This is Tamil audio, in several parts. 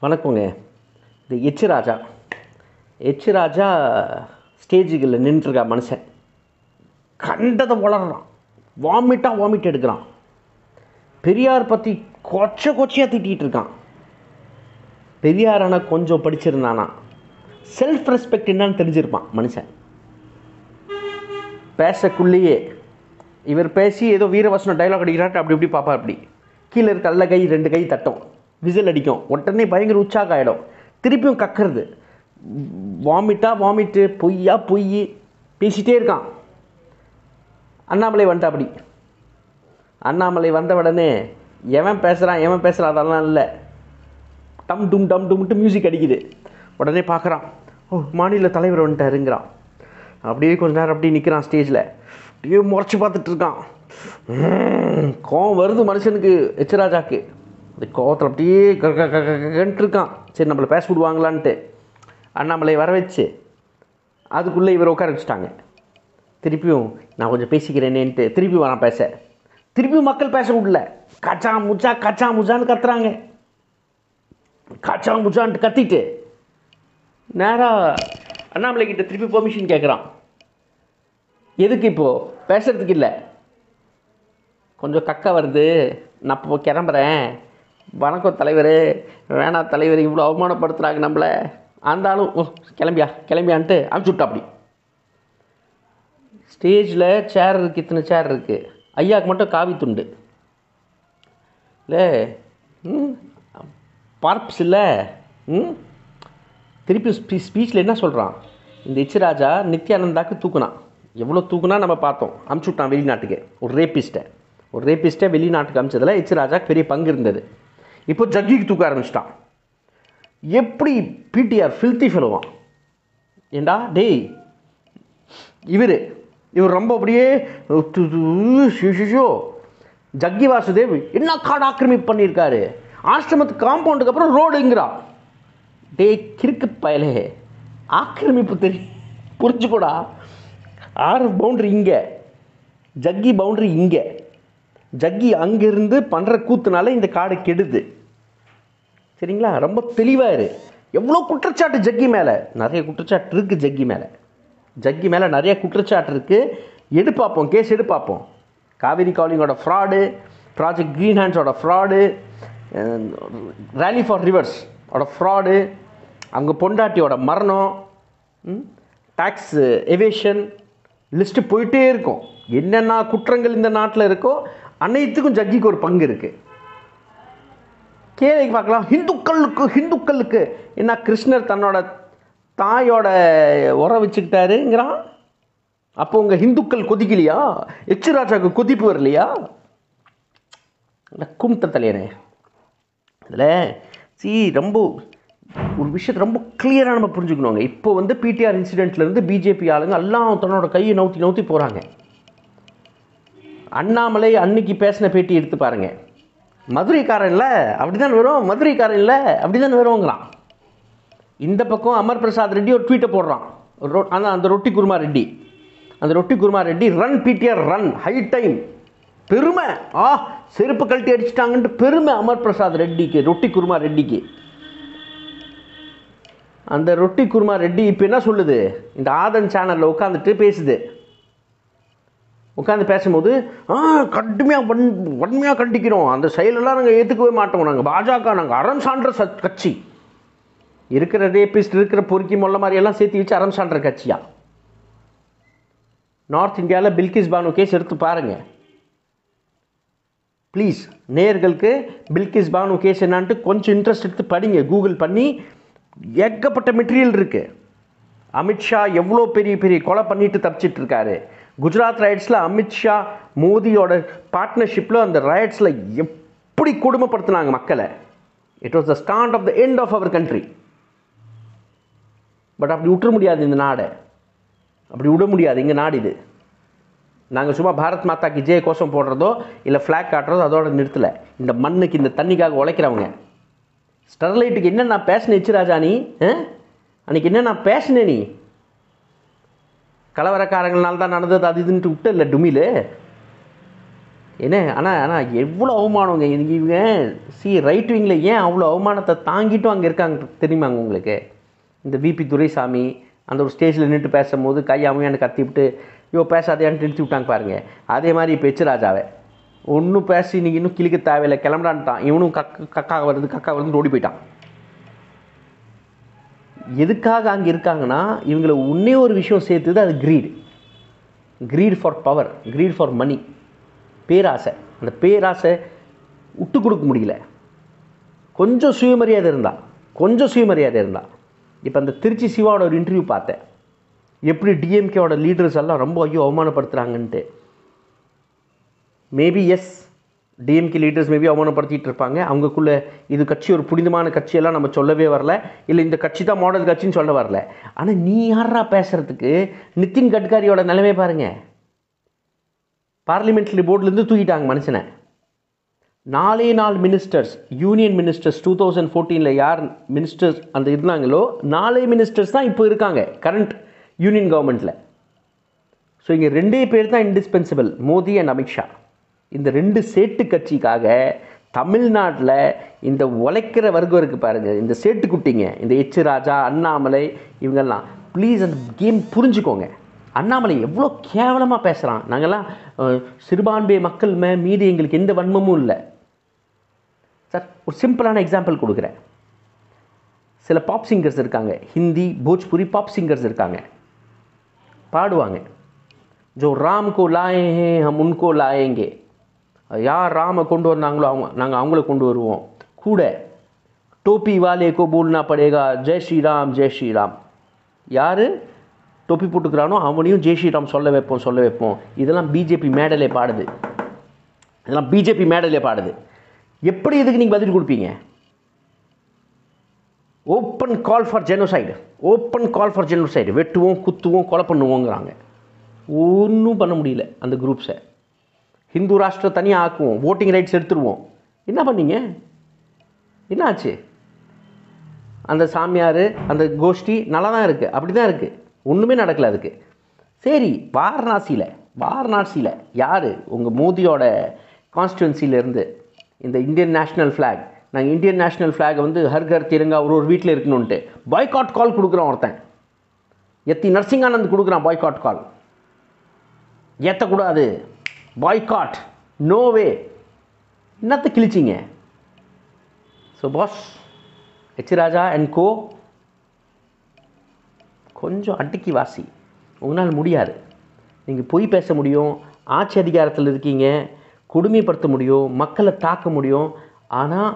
வணக்கங்க இது எச் ராஜா எச் ராஜா ஸ்டேஜுகளில் நின்றுருக்கா மனுஷன் கண்டதை வளர்றான் வாமிட்டாக வாமிட் எடுக்கிறான் பெரியார் பற்றி கொச்ச கொச்சையாக திட்டிகிட்டு இருக்கான் பெரியார் ஆனால் கொஞ்சம் படிச்சிருந்தானா செல்ஃப் ரெஸ்பெக்ட் என்னன்னு தெரிஞ்சிருப்பான் மனுஷன் பேசக்குள்ளேயே இவர் பேசி ஏதோ வீரவசனம் டைலாக் அடிக்கிறாட்டு அப்படி இப்படி பாப்பா அப்படி கீழே இருக்க அல்ல கை ரெண்டு கை தட்டும் விசில் அடிக்கும் உடனே பயங்கர உற்சாகம் ஆகிடும் திருப்பியும் கக்கிறது வாமிட்டா வாமிட்டு பொய்யா பொய் பேசிட்டே இருக்கான் அண்ணாமலை வந்துட்டா அப்படி அண்ணாமலை வந்த உடனே எவன் பேசுகிறான் எவன் பேசுகிறான் அதெல்லாம் இல்லை டம் டும் டம் டும்ட்டு மியூசிக் அடிக்குது உடனே பார்க்குறான் ஓ மாநில தலைவர் வந்துட்டாருங்கிறான் அப்படியே கொஞ்ச நேரம் அப்படியே நிற்கிறான் ஸ்டேஜில் அப்படியே முறைச்சி பார்த்துட்டு இருக்கான் உம், கோவம் வருது மனுஷனுக்கு எச்சராஜாக்கு அந்த கோவத்தில் அப்படியே க க க க- கன்ட்டு இருக்கான் சரி நம்மளை பேச விடுவாங்களான்ட்டு அண்ணாமலை வர வச்சு அதுக்குள்ளே இவர் உட்கார வச்சுட்டாங்க திருப்பியும் நான் கொஞ்சம் பேசிக்கிறேனேன்ட்டு திருப்பி வரான் பேச திருப்பியும் மக்கள் பேச விடல கச்சா முச்சா கச்சா முச்சான்னு கத்துறாங்க கச்சா முச்சான்ட்டு கத்திட்டு நேராக அண்ணாமலை கிட்ட திருப்பி பெர்மிஷன் கேட்குறான் எதுக்கு இப்போது பேசுறதுக்கு இல்லை கொஞ்சம் கக்க வருது நான் இப்போ கிளம்புறேன் வணக்கம் தலைவர் வேணா தலைவர் இவ்வளோ அவமானப்படுத்துகிறாங்க நம்மளை அந்த ஆளும் ஓ கிளம்பியா கிளம்பியான்ட்டு அனுப்பிச்சு விட்டா அப்படி ஸ்டேஜில் சேர் இருக்குது இத்தனை சேர் இருக்குது ஐயாவுக்கு மட்டும் காவி துண்டு இல்லை ம் பார்ப்ஸ் இல்லை ம் திருப்பி ஸ்பீ ஸ்பீச்சில் என்ன சொல்கிறான் இந்த இச்சிராஜா நித்யானந்தாக்கு தூக்குனான் எவ்வளோ தூக்குனா நம்ம பார்த்தோம் அமுச்சு விட்டான் வெளிநாட்டுக்கு ஒரு ரேபிஸ்ட்டை ஒரு ரேபிஸ்ட்டை வெளிநாட்டுக்கு அமிச்சதில் இச்சிராஜாக்கு பெரிய பங்கு இருந்தது இப்போ ஜக்கிக்கு தூக்க ஆரம்பிச்சிட்டான் எப்படி பிடிஆர் ஃபில்த்தி ஃபெலோவான் ஏண்டா டேய் இவர் இவர் ரொம்ப அப்படியே து- து- ஷு- ஷு- ஷு. ஜக்கி வாசுதேவ் என்ன காடு ஆக்கிரமிப்பு பண்ணியிருக்காரு ஆசிரமத்து காம்பவுண்டுக்கு அப்புறம் ரோடுங்கிறான் டே கிறுக்கு பயலே ஆக்கிரமிப்பு தெரியும் புரிஞ்சுக்கூடா ஆறு பவுண்டரி இங்கே ஜக்கி பவுண்டரி இங்கே ஜக்கி அங்கேருந்து பண்ணுற கூத்துனால இந்த காடு கெடுது சரிங்களா ரொம்ப தெளிவாக இரு எவ்வளோ குற்றச்சாட்டு ஜக்கி மேலே நிறைய குற்றச்சாட்டு இருக்குது ஜக்கி மேலே ஜக்கி மேலே நிறைய குற்றச்சாட்டு இருக்குது எடு பார்ப்போம் கேஸ் எடு பார்ப்போம் காவேரி காலிங்கோட ஃப்ராடு ப்ராஜெக்ட் க்ரீன் ஹேண்ட்ஸோட ஃப்ராடு ரேலி ஃபார் ரிவர்ஸ் ஓட ஃப்ராடு அங்கே பொண்டாட்டியோட மரணம் டேக்ஸ் எவேஷன் லிஸ்ட்டு போயிட்டே இருக்கும் என்னென்ன குற்றங்கள் இந்த நாட்டில் இருக்கோ அனைத்துக்கும் ஜக்கிக்கு ஒரு பங்கு இருக்குது கேள்வி பார்க்கலாம் ஹிந்துக்களுக்கு ஹிந்துக்களுக்கு என்ன கிருஷ்ணர் தன்னோட தாயோட உர வச்சுக்கிட்டாருங்கிறான் அப்போ உங்கள் ஹிந்துக்கள் கொதிக்கலையா எச்சுராஜாவுக்கு கொதிப்பு வரலையா கும்பிட்ட தலையனே இதில் சி ரொம்ப ஒரு விஷயத்தை ரொம்ப கிளியராக நம்ம புரிஞ்சுக்கணுங்க இப்போ வந்து பிடிஆர் இன்சிடெண்ட்லேருந்து பிஜேபி ஆளுங்க எல்லாம் தன்னோட கையை நவுத்தி நவுத்தி போகிறாங்க அண்ணாமலை அன்னைக்கு பேசின பேட்டி எடுத்து பாருங்க மதுரைக்காரன் இல்லை அப்படி தான் வரும் மதுரைக்காரன் இல்லை அப்படி தான் வருவோங்கிறான் இந்த பக்கம் அமர் பிரசாத் ரெட்டி ஒரு ட்வீட்டை போடுறான் ரொ ஆனால் அந்த ரொட்டி குருமா ரெட்டி அந்த ரொட்டி குருமா ready run PTR run high time பெருமை ஆ செருப்பு கழட்டி அடிச்சிட்டாங்கன்ட்டு பெருமை அமர் பிரசாத் ரெட்டிக்கு ரொட்டி குருமா ரெட்டிக்கு அந்த ரொட்டி குருமா ரெட்டி இப்போ என்ன சொல்லுது இந்த ஆதன் சேனலில் உட்காந்துட்டு பேசுது உட்காந்து பேசும்போது ஆ கடுமையாக வன் வன்மையாக கண்டிக்கிறோம் அந்த செயலெல்லாம் நாங்கள் ஏற்றுக்கவே மாட்டோம் நாங்கள் பாஜக நாங்கள் அறம் சான்ற ச கட்சி இருக்கிற ரேபிஸ்ட் இருக்கிற பொறுக்கி மொல்ல மாதிரி எல்லாம் சேர்த்து வச்சு அறம் சான்ற கட்சியா நார்த் இந்தியாவில் பில்கிஸ் பானு கேஸ் எடுத்து பாருங்கள் ப்ளீஸ் நேயர்களுக்கு பில்கிஸ் பானு கேஸ் என்னான்ட்டு கொஞ்சம் இன்ட்ரெஸ்ட் எடுத்து படிங்க கூகுள் பண்ணி ஏகப்பட்ட மெட்டீரியல் இருக்குது அமித்ஷா எவ்வளோ பெரிய பெரிய கொலை பண்ணிட்டு தப்பிச்சிட்டு இருக்காரு குஜராத் ரைட்ஸில் அமித்ஷா மோதியோட பார்ட்னர்ஷிப்பில் அந்த ரைட்ஸில் எப்படி கொடுமைப்படுத்தினாங்க மக்களை it was the start of the end of our country but அப்படி விட்டுற முடியாது இந்த நாடை அப்படி விட முடியாது இங்கே நாடு இது நாங்கள் சும்மா பாரத் மாதாக்கு ஜெய கோஷம் போடுறதோ இல்லை ஃப்ளாக் காட்டுறதோ அதோட நிறுத்தலை இந்த மண்ணுக்கு இந்த தண்ணிக்காக உழைக்கிறவங்க ஸ்டெர்லைட்டுக்கு என்ன நான் பேசினேன் இச்சுராஜா நீ ஆ? அன்னைக்கு என்ன நான் பேசினேன் நீ கலவரக்காரங்களால தான் நடந்தது அது இதுன்ட்டு விட்ட இல்லை டுமிலு என்ன ஆனால் ஆனால் எவ்வளோ அவமானங்க இவங்க இவங்க சி ரைட் விங்கில் ஏன் அவ்வளோ அவமானத்தை தாங்கிட்டும் அங்கே இருக்காங்க தெரியுமாங்க உங்களுக்கு இந்த விபி துரைசாமி அந்த ஒரு ஸ்டேஜில் நின்று பேசும்போது கை அமையான்னு கத்திவிட்டு ஐயோ பேசாதையான்னு நிறுத்தி விட்டாங்க பாருங்க அதே மாதிரி இப்போ எச் ராஜாவை ஒன்றும் பேசி நீங்கள் இன்னும் கிழிக்க தேவையில்லை கிளம்புறான்ட்டான் இவனும் கக்க கக்கா வருது கக்கா வருதுன்னு ஓடி போயிட்டான் எதுக்காக அங்கே இருக்காங்கன்னா இவங்களை ஒன்றே ஒரு விஷயம் சேர்த்துது அது greed greed for power greed for money பேராசை அந்த பேராசை விட்டு கொடுக்க முடியல கொஞ்சம் சுயமரியாதை இருந்தா கொஞ்சம் சுயமரியாதை இருந்தா இப்போ அந்த திருச்சி சிவாவோட ஒரு இன்டர்வியூ பார்த்தேன் எப்படி டிஎம்கேவோட லீடர்ஸ் எல்லாம் ரொம்ப ஐயோ அவமானப்படுத்துகிறாங்கன்ட்டு மேபி எஸ் டிஎம்கே லீடர்ஸ் மேபி அவமானப்படுத்திட்டு இருப்பாங்க அவங்களுக்குள்ள இது கட்சி ஒரு புனிதமான கட்சியெல்லாம் நம்ம சொல்லவே வரல இல்லை இந்த கட்சி தான் மாடல் கட்சின்னு சொல்ல வரல ஆனால் நீ யாரா பேசுறதுக்கு நிதின் கட்காரியோட நிலைமை பாருங்க பார்லிமெண்ட்ரி போர்ட்லேருந்து தூக்கிட்டாங்க மனுஷனை நாலே நாலு ministers union ministers two thousand ஃபோர்டீனில் யார் மினிஸ்டர்ஸ் அந்த இருந்தாங்களோ நாலே மினிஸ்டர்ஸ் தான் இப்போ இருக்காங்க கரண்ட் யூனியன் கவர்மெண்ட்டில் ஸோ இங்கே ரெண்டே பேர் தான் இன்டிஸ்பென்சிபிள் மோடி அண்ட் அமித்ஷா இந்த ரெண்டு சேட்டு கட்சிக்காக தமிழ்நாட்டில் இந்த உழைக்கிற வர்க்கம் இருக்குது பாருங்கள் இந்த சேட்டு குட்டிங்க இந்த எச் ராஜா அண்ணாமலை இவங்கெல்லாம் ப்ளீஸ் அந்த கேம் புரிஞ்சுக்கோங்க அண்ணாமலை எவ்வளோ கேவலமாக பேசுகிறான் நாங்கள்லாம் அஹ், சிறுபான்மை மக்கள் மே மீது எங்களுக்கு எந்த வன்மமும் இல்லை சார் ஒரு சிம்பிளான எக்ஸாம்பிள் கொடுக்குறேன் சில பாப் சிங்கர்ஸ் இருக்காங்க ஹிந்தி போஜ்புரி பாப் சிங்கர்ஸ் இருக்காங்க பாடுவாங்க ஜோ ராம் கோ லாயே ஹே ஹம் உன்கோ லாயேங்கே யார் ராமை கொண்டு வந்தாங்களோ அவங்க நாங்கள் அவங்கள கொண்டு வருவோம் கூட டோப்பி வாலே கோ போல்னா படேகா ஜெய் ஸ்ரீராம் ஜெய் ஸ்ரீராம் யார் டொப்பி போட்டுக்கிறானோ அவனையும் ஜெய் ஸ்ரீராம் சொல்ல வைப்போம் சொல்ல வைப்போம் இதெல்லாம் பிஜேபி மேடலே பாடுது இதெல்லாம் பிஜேபி மேடலே பாடுது எப்படி இதுக்கு நீங்கள் பதில் கொடுப்பீங்க open call for genocide open call for genocide வெட்டுவோம் குத்துவோம் கொலை பண்ணுவோங்கிறாங்க ஒன்றும் பண்ண முடியல அந்த குரூப்ஸை ஹிந்து ராஷ்டிர தனியாக ஆக்குவோம் ஓட்டிங் ரைட்ஸ் எடுத்துருவோம் என்ன பண்ணீங்க என்ன ஆச்சு அந்த சாமியார் அந்த கோஷ்டி நல்லா தான் இருக்குது அப்படி தான் இருக்குது ஒன்றுமே நடக்கல அதுக்கு சரி வாரணாசியில் வாரணாசியில் யார் உங்கள் மோதியோட கான்ஸ்டுவன்சிலேருந்து இந்த இந்தியன் நேஷ்னல் ஃப்ளாக் நாங்கள் இந்தியன் நேஷ்னல் ஃப்ளாகை வந்து ஹர் ஹர் திரங்கா ஒரு ஒரு வீட்டில் இருக்கணுன்ட்டு பாய்காட் கால் கொடுக்குறான் ஒருத்தன் எத்தி நரசிங்கானந்த் கொடுக்குறான் பாய்காட் கால் ஏற்றக்கூடாது பாய்காட் நோவே என்னத்தை கிழிச்சிங்க so boss H Raja and co கொஞ்சம் அட்டிக்கு வாசி உங்களால் முடியாது நீங்கள் பொய் பேச முடியும் ஆட்சி அதிகாரத்தில் இருக்கீங்க கொடுமைப்படுத்த முடியும் மக்களை தாக்க முடியும் ஆனால்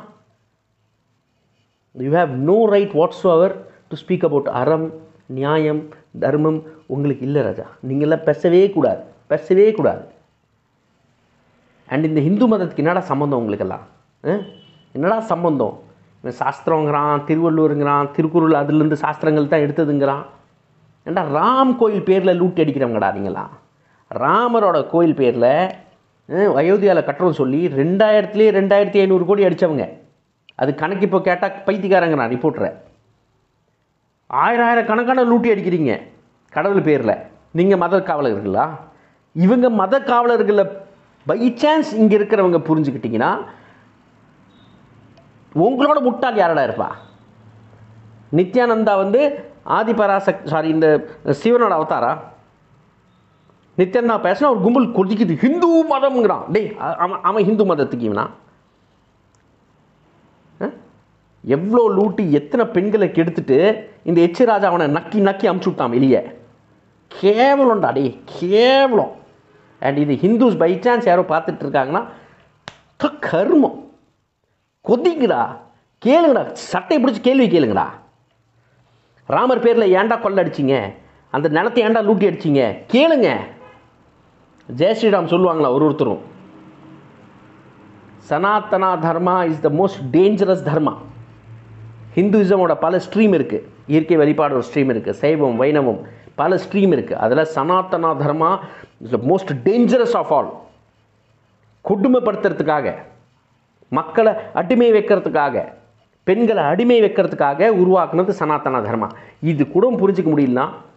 you have no right whatsoever to speak about அறம் நியாயம் தர்மம் உங்களுக்கு இல்லை ராஜா நீங்களாம் பேசவே கூடாது பேசவே கூடாது அண்ட் இந்த இந்து மதத்துக்கு என்னடா சம்மந்தம் உங்களுக்கெல்லாம் ஆ? என்னடா சம்பந்தம் இவன் சாஸ்திரங்கிறான் திருவள்ளுவருங்கிறான் திருக்குறள் அதுலேருந்து சாஸ்திரங்கள் தான் எடுத்ததுங்கிறான் ஏண்டா ராம் கோயில் பேரில் லூட்டி அடிக்கிறவங்கடா நீங்களாம் ராமரோட கோயில் பேரில் அயோத்தியாவில் கட்டுறோம் சொல்லி ரெண்டாயிரத்துலேயே ரெண்டாயிரத்தி ஐநூறு கோடி அடித்தவங்க அது கணக்கு இப்போ கேட்டால் பைத்தியக்காரங்கிறான் ரிப்போர்ட்டரை ஆயிரம் ஆயிரம் கணக்கான லூட்டி அடிக்கிறீங்க கடவுள் பேரில் நீங்கள் மத காவலர்களா இவங்க மத காவலர்களை பை சான்ஸ் இங்கே இருக்கிறவங்க புரிஞ்சுக்கிட்டீங்கன்னா உங்களோட முட்டாள் யாரடா இருப்பா நித்யானந்தா வந்து ஆதிபராசக் சாரி இந்த சிவனோட அவதாரா நித்யானந்தா பேசினா ஒரு கும்பல் கொதிக்குது ஹிந்து மதம்ங்கிறான் டேய் அ- அவன் அவன் ஹிந்து மதத்துக்கு இவனா எவ்வளோ லூட்டி எத்தனை பெண்களை கெடுத்துட்டு இந்த எச் ராஜா அவனை நக்கி நக்கி அமுச்சு விட்டான் வெளியே கேவலம்டா டேய் கேவலம் அண்ட் இது ஹிந்துஸ் பை சான்ஸ் யாரோ பார்த்துட்டு இருக்காங்கன்னா க- கருமம் கொதிக்குடா கேளுங்கடா சட்டை பிடிச்சி கேள்வி கேளுங்கடா ராமர் பேரில் ஏன்டா கொள்ள அடிச்சிங்க அந்த நிலத்தை ஏன்டா லூட்டி அடிச்சிங்க கேளுங்க ஜெய் ஸ்ரீராம் சொல்லுவாங்களா ஒரு ஒருத்தரும் Sanatana Dharma is the most dangerous dharma ஹிந்துயிசமோட பல ஸ்ட்ரீம் இருக்குது இயற்கை வழிபாடு ஒரு ஸ்ட்ரீம் இருக்குது சைவம் வைணவம் பல ஸ்ட்ரீம் இருக்குது அதில் Sanatana Dharma is the most dangerous of all கொடுமைப்படுத்துறதுக்காக மக்களை அடிமை வைக்கிறதுக்காக பெண்களை அடிமை வைக்கிறதுக்காக உருவாக்குனது சனாதன தர்மா இது கூட புரிஞ்சிக்க முடியலனா